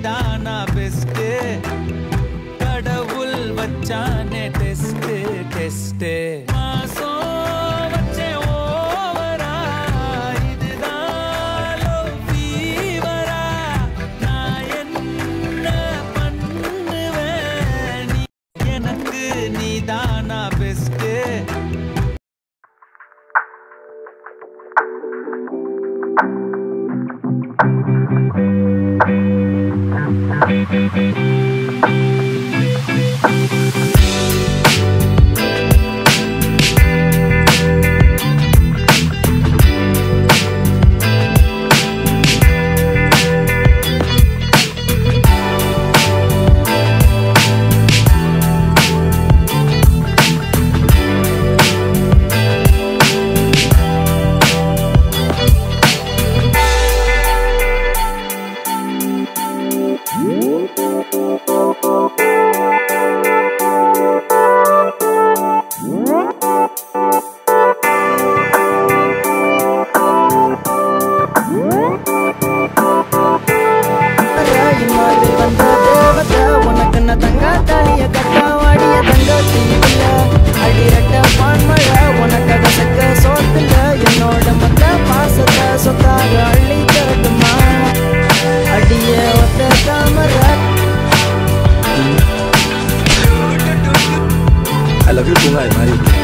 நீதானா பெஸ்ட் கடவுள் வச்சானே test test மாசம் வச்சே ஓவரா இதுதான் love fever ஆ? நான் என்ன பண்ணுவேன் நீ எனக்கு நீதானா பெஸ்ட் இம்மாதிரி வந்த தேவதை உனக்கு நான் தங்க தாலிய கட்ட வாடிய தங்க தீவில அடிரட்ட பான்மழை உனக்காக சக்க சோத்துல என்னோட மொத்த பாசத்தை சொத்தாக அள்ளி தரட்டுமா அடிய ஒத்த தாமரை I love you too, I marry you.